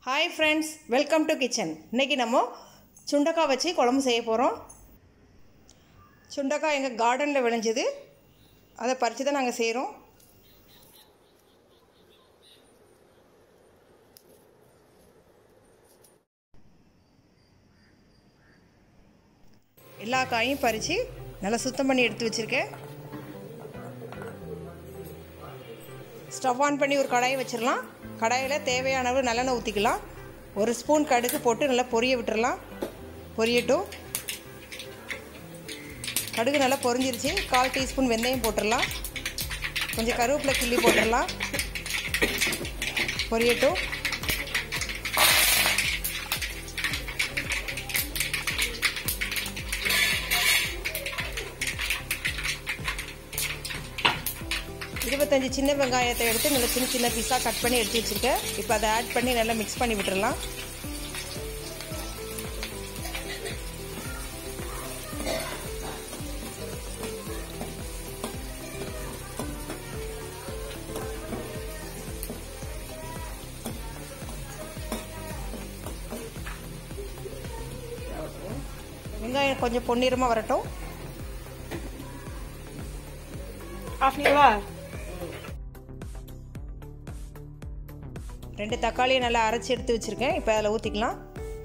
Hi friends welcome to kitchen இன்றைக்கி நம்ம சுண்டக்காய் வச்சு குழம்பு செய்ய போகிறோம் சுண்டக்காய் எங்கள் கார்டனில் விளைஞ்சது அதை பறித்து தான் நாங்கள் செய்கிறோம் எல்லா காயும் பறித்து நல்லா சுத்தம் பண்ணி எடுத்து வச்சுருக்கேன் ஸ்டவ் ஆன் பண்ணி ஒரு கடாயை வச்சிடலாம் கடாயில் தேவையான அளவு நல்லெண்ணெய் ஊற்றிக்கலாம் ஒரு ஸ்பூன் கடுகு போட்டு நல்லா பொரிய விட்டுறலாம் பொரியட்டும் கடுகு நல்லா பொரிஞ்சிருச்சு கால் டீஸ்பூன் வெந்தயம் போட்டுடலாம் கொஞ்சம் கருவேப்பிலை கிள்ளி போட்டுடலாம் பொரியட்டும் இருபத்தஞ்சி சின்ன வெங்காயத்தை எடுத்து நல்லா சின்ன சின்ன பீஸாக கட் பண்ணி எடுத்து வச்சுருக்கேன் இப்போ அதை ஆட் பண்ணி நல்லா மிக்ஸ் பண்ணி விட்டுறலாம் வெங்காயம் கொஞ்சம் பொன்னிறமாக வரட்டும் Afnila. ரெண்டு தக்காளியை நல்லா அரைச்சி எடுத்து வச்சுருக்கேன் இப்போ அதில் ஊற்றிக்கலாம்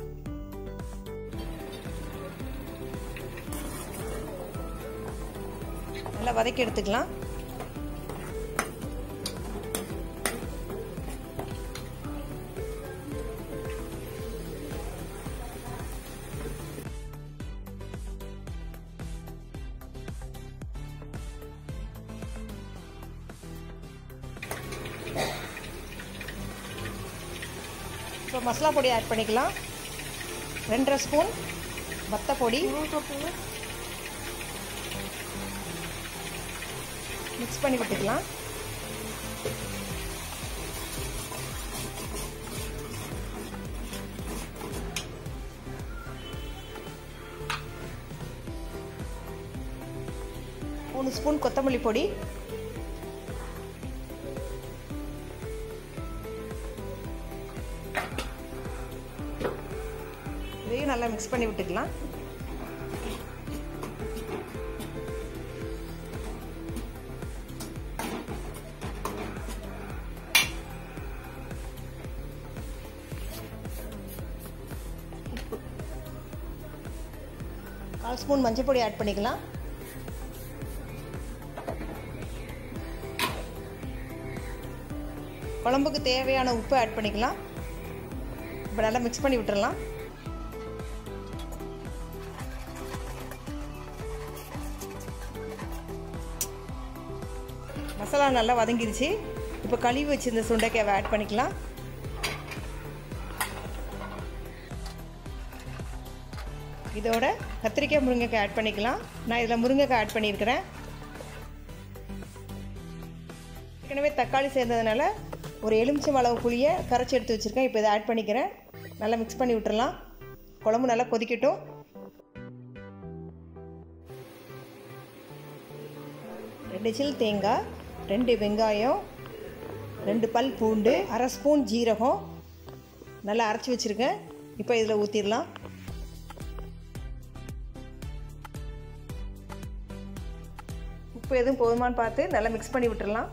நல்லா வதக்கி எடுத்துக்கலாம் இப்போ மசாலா பொடி ஆட் பண்ணிக்கலாம் ரெண்டரை ஸ்பூன் வத்த பொடி மிக்ஸ் பண்ணி விட்டுக்கலாம் மூணு ஸ்பூன் கொத்தமல்லி பொடி இதையும் நல்லா மிக்ஸ் பண்ணி விட்டுக்கலாம் கால் ஸ்பூன் மஞ்சள் பொடி ஆட் பண்ணிக்கலாம் குழம்புக்கு தேவையான உப்பு ஆட் பண்ணிக்கலாம் இப்போ நல்லா மிக்ஸ் பண்ணி விட்டுறலாம் மசாலா நல்லா வதங்கிருச்சு இப்போ கழுவி வச்சிருந்த சுண்டைக்காவை ஆட் பண்ணிக்கலாம் இதோட கத்திரிக்காய் முருங்கைக்காய் ஆட் பண்ணிக்கலாம் நான் இதில் முருங்கைக்காய் ஆட் பண்ணியிருக்கிறேன் ஏற்கனவே தக்காளி சேர்ந்ததுனால ஒரு எலுமிச்சம் அளவு புளியை கரைச்சி எடுத்து வச்சுருக்கேன் இப்போ இதை ஆட் பண்ணிக்கிறேன் நல்லா மிக்ஸ் பண்ணி விட்டுறலாம் குழம்பு நல்லா கொதிக்கட்டும் ரெண்டு சில் தேங்காய் ரெண்டு வெங்காயம் ரெண்டு பல் பூண்டு அரை ஸ்பூன் ஜீரகம் நல்லா அரைச்சி வச்சுருக்கேன் இப்போ இதில் ஊற்றிடலாம் உப்பு எதுவும் போதுமான்னு பார்த்து நல்லா மிக்ஸ் பண்ணி விட்டுறலாம்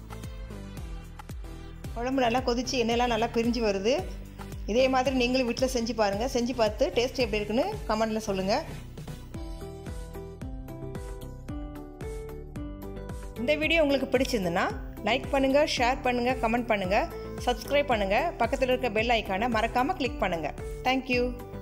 குழம்பு நல்லா கொதித்து எண்ணெயெல்லாம் நல்லா பிரிஞ்சு வருது இதே மாதிரி நீங்களும் வீட்டில் செஞ்சு பாருங்கள் செஞ்சு பார்த்து டேஸ்ட் எப்படி இருக்குன்னு கமெண்டில் சொல்லுங்கள் இந்த வீடியோ உங்களுக்கு பிடிச்சிருந்துன்னா லைக் பண்ணுங்கள் ஷேர் பண்ணுங்கள் கமெண்ட் பண்ணுங்கள் சப்ஸ்கிரைப் பண்ணுங்கள் பக்கத்தில் இருக்க பெல் ஐக்கானை மறக்காமல் கிளிக் பண்ணுங்கள் தேங்க்யூ